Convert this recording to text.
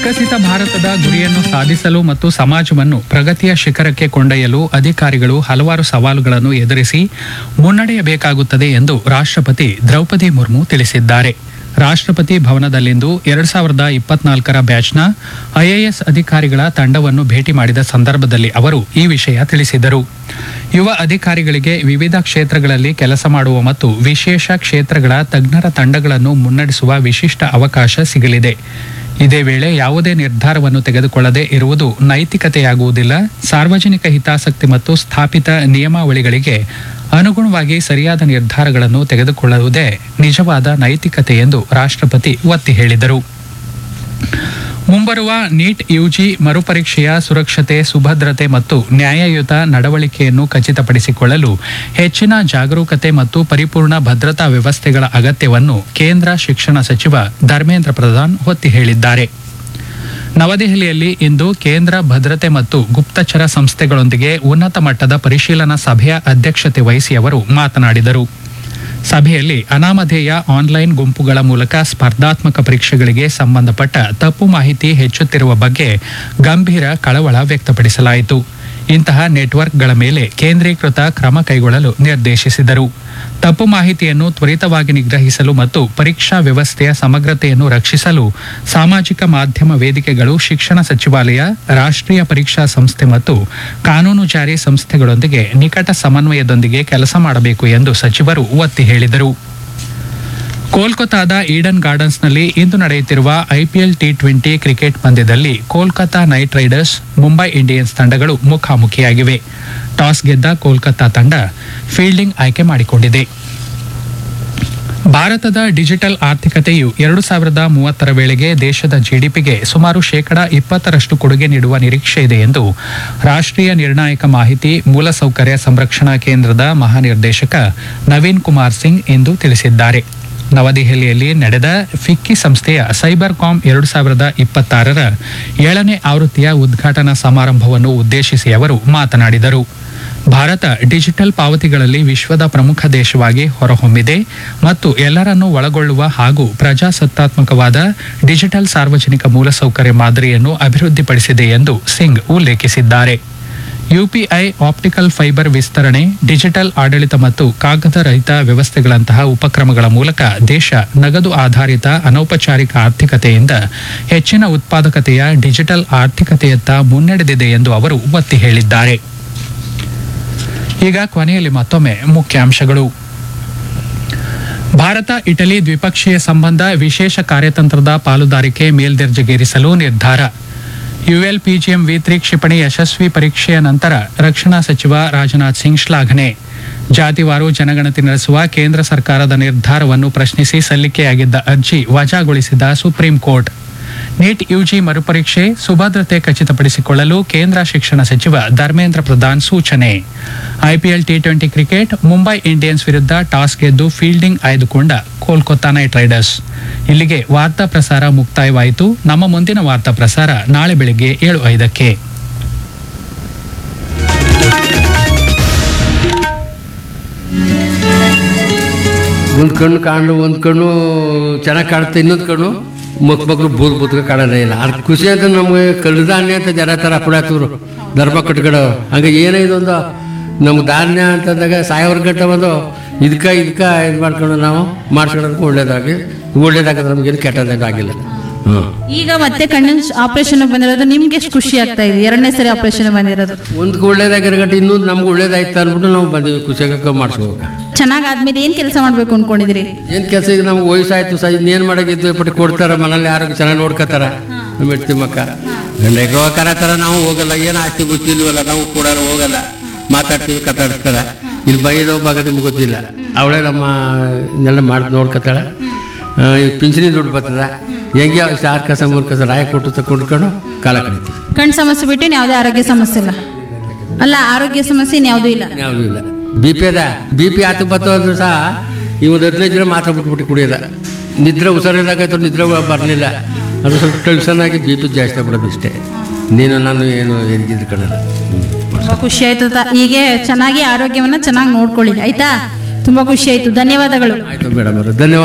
ವಿಕಸಿತ ಭಾರತದ ಗುರಿಯನ್ನು ಸಾಧಿಸಲು ಮತ್ತು ಸಮಾಜವನ್ನು ಪ್ರಗತಿಯ ಶಿಖರಕ್ಕೆ ಕೊಂಡೊಯ್ಯಲು ಅಧಿಕಾರಿಗಳು ಹಲವಾರು ಸವಾಲುಗಳನ್ನು ಎದುರಿಸಿ ಮುನ್ನಡೆಯಬೇಕಾಗುತ್ತದೆ ಎಂದು ರಾಷ್ಟ್ರಪತಿ ದ್ರೌಪದಿ ಮುರ್ಮು ತಿಳಿಸಿದ್ದಾರೆ ರಾಷ್ಟ್ರಪತಿ ಭವನದಲ್ಲಿಂದು ಎರಡ್ ಸಾವಿರದ ಇಪ್ಪತ್ನಾಲ್ಕರ ಬ್ಯಾಚ್ನ ಐಎಎಸ್ ಅಧಿಕಾರಿಗಳ ತಂಡವನ್ನು ಭೇಟಿ ಮಾಡಿದ ಸಂದರ್ಭದಲ್ಲಿ ಅವರು ಈ ವಿಷಯ ತಿಳಿಸಿದರು ಯುವ ಅಧಿಕಾರಿಗಳಿಗೆ ವಿವಿಧ ಕ್ಷೇತ್ರಗಳಲ್ಲಿ ಕೆಲಸ ಮಾಡುವ ಮತ್ತು ವಿಶೇಷ ಕ್ಷೇತ್ರಗಳ ತಜ್ಞರ ತಂಡಗಳನ್ನು ಮುನ್ನಡೆಸುವ ವಿಶಿಷ್ಟ ಅವಕಾಶ ಸಿಗಲಿದೆ ಇದೇ ವೇಳೆ ಯಾವುದೇ ನಿರ್ಧಾರವನ್ನು ತೆಗೆದುಕೊಳ್ಳದೆ ಇರುವುದು ನೈತಿಕತೆಯಾಗುವುದಿಲ್ಲ ಸಾರ್ವಜನಿಕ ಹಿತಾಸಕ್ತಿ ಮತ್ತು ಸ್ಥಾಪಿತ ನಿಯಮಾವಳಿಗಳಿಗೆ ಅನುಗುಣವಾಗಿ ಸರಿಯಾದ ನಿರ್ಧಾರಗಳನ್ನು ತೆಗೆದುಕೊಳ್ಳುವುದೇ ನಿಜವಾದ ನೈತಿಕತೆ ಎಂದು ರಾಷ್ಟ್ರಪತಿ ಒತ್ತಿ ಹೇಳಿದರು ಮುಂಬರುವ ನೀಟ್ ಯುಜಿ ಮರುಪರೀಕ್ಷೆಯ ಸುರಕ್ಷತೆ ಸುಭದ್ರತೆ ಮತ್ತು ನ್ಯಾಯಯುತ ನಡವಳಿಕೆಯನ್ನು ಖಚಿತಪಡಿಸಿಕೊಳ್ಳಲು ಹೆಚ್ಚಿನ ಜಾಗರೂಕತೆ ಮತ್ತು ಪರಿಪೂರ್ಣ ಭದ್ರತಾ ವ್ಯವಸ್ಥೆಗಳ ಅಗತ್ಯವನ್ನು ಕೇಂದ್ರ ಶಿಕ್ಷಣ ಸಚಿವ ಧರ್ಮೇಂದ್ರ ಪ್ರಧಾನ್ ಒತ್ತಿ ಹೇಳಿದ್ದಾರೆ ನವದೆಹಲಿಯಲ್ಲಿ ಇಂದು ಕೇಂದ್ರ ಭದ್ರತೆ ಮತ್ತು ಗುಪ್ತಚರ ಸಂಸ್ಥೆಗಳೊಂದಿಗೆ ಉನ್ನತ ಮಟ್ಟದ ಪರಿಶೀಲನಾ ಸಭೆಯ ಅಧ್ಯಕ್ಷತೆ ವಹಿಸಿ ಅವರು ಮಾತನಾಡಿದರು ಸಭೆಯಲ್ಲಿ ಅನಾಮಧೇಯ ಆನ್ಲೈನ್ ಗುಂಪುಗಳ ಮೂಲಕ ಸ್ಪರ್ಧಾತ್ಮಕ ಪರೀಕ್ಷೆಗಳಿಗೆ ಸಂಬಂಧಪಟ್ಟ ತಪ್ಪು ಮಾಹಿತಿ ಹೆಚ್ಚುತ್ತಿರುವ ಬಗ್ಗೆ ಗಂಭೀರ ಕಳವಳ ವ್ಯಕ್ತಪಡಿಸಲಾಯಿತು ಇಂತಹ ನೆಟ್ವರ್ಕ್ಗಳ ಮೇಲೆ ಕೇಂದ್ರೀಕೃತ ಕ್ರಮ ಕೈಗೊಳ್ಳಲು ನಿರ್ದೇಶಿಸಿದರು ತಪ್ಪು ಮಾಹಿತಿಯನ್ನು ತ್ವರಿತವಾಗಿ ನಿಗ್ರಹಿಸಲು ಮತ್ತು ಪರೀಕ್ಷಾ ವ್ಯವಸ್ಥೆಯ ಸಮಗ್ರತೆಯನ್ನು ರಕ್ಷಿಸಲು ಸಾಮಾಜಿಕ ಮಾಧ್ಯಮ ವೇದಿಕೆಗಳು ಶಿಕ್ಷಣ ಸಚಿವಾಲಯ ರಾಷ್ಟ್ರೀಯ ಪರೀಕ್ಷಾ ಸಂಸ್ಥೆ ಮತ್ತು ಕಾನೂನು ಜಾರಿ ಸಂಸ್ಥೆಗಳೊಂದಿಗೆ ನಿಕಟ ಸಮನ್ವಯದೊಂದಿಗೆ ಕೆಲಸ ಮಾಡಬೇಕು ಎಂದು ಸಚಿವರು ಒತ್ತಿ ಹೇಳಿದರು ಕೋಲ್ಕತಾದ ಈಡನ್ ಗಾರ್ಡನ್ಸ್ನಲ್ಲಿ ಇಂದು ನಡೆಯುತ್ತಿರುವ ಐಪಿಎಲ್ ಟಿ ಟ್ವೆಂಟಿ ಕ್ರಿಕೆಟ್ ಪಂದ್ಯದಲ್ಲಿ Kolkata Knight Riders Mumbai Indians ತಂಡಗಳು ಮುಖಾಮುಖಿಯಾಗಿವೆ ಟಾಸ್ ಗೆದ್ದ ಕೋಲ್ಕತಾ ತಂಡ ಫೀಲ್ಡಿಂಗ್ ಆಯ್ಕೆ ಮಾಡಿಕೊಂಡಿದೆ ಭಾರತದ ಡಿಜಿಟಲ್ ಆರ್ಥಿಕತೆಯು ಎರಡು ಸಾವಿರದ ಮೂವತ್ತರ ವೇಳೆಗೆ ದೇಶದ ಜಿಡಿಪಿಗೆ ಸುಮಾರು ಶೇಕಡಾ ಇಪ್ಪತ್ತರಷ್ಟು ಕೊಡುಗೆ ನೀಡುವ ನಿರೀಕ್ಷೆ ಇದೆ ಎಂದು ರಾಷ್ಟ್ರೀಯ ನಿರ್ಣಾಯಕ ಮಾಹಿತಿ ಮೂಲಸೌಕರ್ಯ ಸಂರಕ್ಷಣಾ ಕೇಂದ್ರದ ಮಹಾನಿರ್ದೇಶಕ ನವೀನ್ ಕುಮಾರ್ ಸಿಂಗ್ ಇಂದು ತಿಳಿಸಿದ್ದಾರೆ ನವದೆಹಲಿಯಲ್ಲಿ ನಡೆದ ಫಿಕ್ಕಿ ಸಂಸ್ಥೆಯ ಸೈಬರ್ ಕಾಮ್ ಎರಡು ಸಾವಿರದ ಇಪ್ಪತ್ತಾರರ ಏಳನೇ ಆವೃತ್ತಿಯ ಉದ್ಘಾಟನಾ ಸಮಾರಂಭವನ್ನು ಉದ್ದೇಶಿಸಿ ಅವರು ಮಾತನಾಡಿದರು ಭಾರತ ಡಿಜಿಟಲ್ ಪಾವತಿಗಳಲ್ಲಿ ವಿಶ್ವದ ಪ್ರಮುಖ ದೇಶವಾಗಿ ಹೊರಹೊಮ್ಮಿದೆ ಮತ್ತು ಎಲ್ಲರನ್ನೂ ಒಳಗೊಳ್ಳುವ ಹಾಗೂ ಪ್ರಜಾಸತ್ತಾತ್ಮಕವಾದ ಡಿಜಿಟಲ್ ಸಾರ್ವಜನಿಕ ಮೂಲಸೌಕರ್ಯ ಮಾದರಿಯನ್ನು ಅಭಿವೃದ್ಧಿಪಡಿಸಿದೆ ಎಂದು ಸಿಂಗ್ ಉಲ್ಲೇಖಿಸಿದ್ದಾರೆ ಯುಪಿಐ ಆಪ್ಟಿಕಲ್ ಫೈಬರ್ ವಿಸ್ತರಣೆ ಡಿಜಿಟಲ್ ಆಡಳಿತ ಮತ್ತು ಕಾಗದ ರಹಿತ ವ್ಯವಸ್ಥೆಗಳಂತಹ ಉಪಕ್ರಮಗಳ ಮೂಲಕ ದೇಶ ನಗದು ಆಧಾರಿತ ಅನೌಪಚಾರಿಕ ಆರ್ಥಿಕತೆಯಿಂದ ಹೆಚ್ಚಿನ ಉತ್ಪಾದಕತೆಯ ಡಿಜಿಟಲ್ ಆರ್ಥಿಕತೆಯತ್ತ ಮುನ್ನಡೆದಿದೆ ಎಂದು ಅವರು ಒತ್ತಿ ಹೇಳಿದ್ದಾರೆ ಈಗ ಕೊನೆಯಲ್ಲಿ ಮತ್ತೊಮ್ಮೆ ಮುಖ್ಯಾಂಶಗಳು ಭಾರತ ಇಟಲಿ ದ್ವಿಪಕ್ಷೀಯ ಸಂಬಂಧ ವಿಶೇಷ ಕಾರ್ಯತಂತ್ರದ ಪಾಲುದಾರಿಕೆ ಮೇಲ್ದರ್ಜೆಗೇರಿಸಲು ನಿರ್ಧಾರ ಯುಎಲ್ಪಿಜಿಎಂ ವಿ ತ್ರಿ ಕ್ಷಿಪಣಿ ಯಶಸ್ವಿ ಪರೀಕ್ಷೆಯ ನಂತರ ರಕ್ಷಣಾ ಸಚಿವ ರಾಜನಾಥ್ ಸಿಂಗ್ ಶ್ಲಾಘನೆ ಜಾತಿವಾರು ಜನಗಣತಿ ನಡೆಸುವ ಕೇಂದ್ರ ಸರ್ಕಾರದ ನಿರ್ಧಾರವನ್ನು ಪ್ರಶ್ನಿಸಿ ಸಲ್ಲಿಕೆಯಾಗಿದ್ದ ಅರ್ಜಿ ವಜಾಗೊಳಿಸಿದ ಸುಪ್ರೀಂ ಕೋರ್ಟ್ ನೀಟ್ ಯುಜಿ ಮರುಪರೀಕ್ಷೆ ಸುಭದ್ರತೆ ಖಚಿತಪಡಿಸಿಕೊಳ್ಳಲು ಕೇಂದ್ರ ಶಿಕ್ಷಣ ಸಚಿವ ಧರ್ಮೇಂದ್ರ ಪ್ರಧಾನ್ ಸೂಚನೆ IPL T twenty cricket Mumbai Indians ವಿರುದ್ಧ ಟಾಸ್ ಗೆದ್ದು ಫೀಲ್ಡಿಂಗ್ ಆಯ್ದುಕೊಂಡ ಕೋಲ್ಕತ್ತಾ ನೈಟ್ ರೈಡರ್ಸ್ ಇಲ್ಲಿಗೆ ವಾರ್ತಾ ಪ್ರಸಾರ ಮುಕ್ತಾಯವಾಯಿತು ನಮ್ಮ ಮುಂದಿನ ವಾರ್ತಾ ಪ್ರಸಾರ ನಾಳೆ ಬೆಳಿಗ್ಗೆ ಏಳು ಐದಕ್ಕೆ ಒಂದು ಕಣ್ಣು ಕಾಣಲು ಒಂದು ಕಣ್ಣು ಚೆನ್ನಾಗಿ ಕಾಣುತ್ತೆ ಇನ್ನೊಂದು ಕಣ್ಣು ಮಕ್ ಮಕ್ಕಳು ಬೂದ್ ಬೂತ್ಕ ಕಾಣೋದೇ ಇಲ್ಲ ಅದ್ರ ಖುಷಿ ಅಂತ ನಮಗೆ ಕಳ್ದಾನ್ಯ ಅಂತ ಜನ ಥರ ಅಪ್ಪಡಾತವ್ರು ಧರ್ಮ ಕಟ್ಕೊಡೋ ಹಂಗೆ ಏನೇ ಇದೊಂದು ನಮ್ಗೆ ಧಾನ್ಯ ಅಂತಂದಾಗ ಸಾವಿರ ಗಂಟೆ ಒಂದು ಇದಕ್ಕೆ ಇದಕ್ಕೆ ಇದು ಮಾಡ್ಕೊಂಡು ನಾವು ಮಾಡ್ಸ್ಕೊಳ್ಳೋದಕ್ಕೆ ಒಳ್ಳೇದಾಗಿ ಒಳ್ಳೇದಾಗತ್ತೆ ನಮಗೇನು ಕೆಟ್ಟದಾಗ ಆಗಿಲ್ಲ ಹ್ಞೂ ಈಗ ಮತ್ತೆ ಕಣ್ಣಿನ ಆಪರೇಷನ್ ಬಂದಿರೋದು ನಿಮ್ಗೆ ಎಷ್ಟು ಖುಷಿ ಆಗ್ತಾ ಇದೆ ಎರಡನೇ ಸರಿ ಆಪರೇಷನ್ ಬಂದಿರೋದು ಒಂದಕ್ಕೆ ಒಳ್ಳೇದಾಗಿರೋ ಗಂಟೆ ಇನ್ನೊಂದು ನಮ್ಗೆ ಒಳ್ಳೇದಾಯ್ತು ಅಂದ್ಬಿಟ್ಟು ನಾವು ಬಂದೀವಿ ಖುಷಿಯಾಗಕ್ಕೆ ಮಾಡಿಸ್ಕೋಬೇಕು ಚೆನ್ನಾಗ್ ಆದ್ಮೇಲೆ ಏನ್ ಕೆಲಸ ಮಾಡ್ಬೇಕು ಅನ್ಕೊಂಡಿದ್ರಿ ಏನ್ ಕೆಲಸ ಈಗ ನಮ್ಗೆ ವಯಸ್ಸಾಯ್ತು ಸಹ ಇನ್ನೇನು ಮಾಡಾಗಿದ್ದು ಪಟ್ಟು ಕೊಡ್ತಾರ ಮನೇಲಿ ಯಾರು ಚೆನ್ನಾಗಿ ನೋಡ್ಕೋತಾರ ನಮ್ಮ ಹೆಂಡ್ತಿ ಮಕ್ಕ ಗಂಡ ಕರತಾರ ನಾವು ಹೋಗಲ್ಲ ಏನು ಆಸ್ತಿ ಗೊತ್ತಿಲ್ವಲ್ಲ ನಾವು ಕೂಡ ಹೋಗಲ್ಲ ಮಾತಾಡ್ತೀವಿ ಕತಾಡ್ತಾರ ಇಲ್ಲಿ ಬೈದೋ ಭಾಗ ನಿಮ್ಗೆ ಗೊತ್ತಿಲ್ಲ ಅವಳೇ ನಮ್ಮ ಇದನ್ನೆಲ್ಲ ಮಾಡಿ ನೋಡ್ಕೋತಾಳ ಪಿಂಚಣಿ ದುಡ್ಡು ಬರ್ತದ ಹೆಂಗೆ ಆರು ಕಸ ಮೂರು ಕಸ ರಾಯ ಕೊಟ್ಟು ತಗೊಂಡ್ಕೊಂಡು ಕಾಲ ಕಳಿತೀವಿ ಕಣ್ ಸಮಸ್ಯೆ ಬಿಟ್ಟು ಇನ್ ಯಾವುದೇ ಆರೋಗ್ಯ ಸಮಸ್ಯೆ ಇಲ್ಲ ಅಲ್ಲ ಆರೋಗ್ಯ ಸಮಸ್ಯೆ ಇನ್ ಯಾವುದೂ ಇಲ್ಲ ಯಾವುದೂ ಇಲ್ಲ ಬಿ ಪಿ ಅದ ಬಿ ಪಿ ಆತ ಬತ್ತು ಅಂದ್ರೂ ಸಹ ಈ ಒಂದು ಹದಿನೈದು ದಿನ ಮಾತ್ರ ಬಿಟ್ಬಿಟ್ಟು ಕುಡಿಯೋದ ನಿದ್ರೆ ಹುಷಾರಿಲ್ಲಾಗಾಯ್ತು ನಿದ್ರೆ ಬರಲಿಲ್ಲ ಅದು ಸ್ವಲ್ಪ ಟೆನ್ಷನ್ ಆಗಿ ಬಿ ಪಿ ಜಾಸ್ತಿ ಆಗ್ಬಿಡೋದು ಇಷ್ಟೇ ನೀನು ನಾನು ಏನು ಎದ್ಗಿದ್ದು ಕಣಲ್ಲ ತುಂಬಾ ಖುಷಿ ಆಯ್ತು ತ- ಹೀಗೆ ಚೆನ್ನಾಗಿ ಆರೋಗ್ಯವನ್ನ ಚೆನ್ನಾಗಿ ನೋಡ್ಕೊಳ್ಳಿ ಆಯ್ತಾ ತುಂಬಾ ಖುಷಿ ಆಯ್ತು ಧನ್ಯವಾದಗಳು ಆಯಿತು ಮೇಡಮ್ ಅವರು ಧನ್ಯವಾದ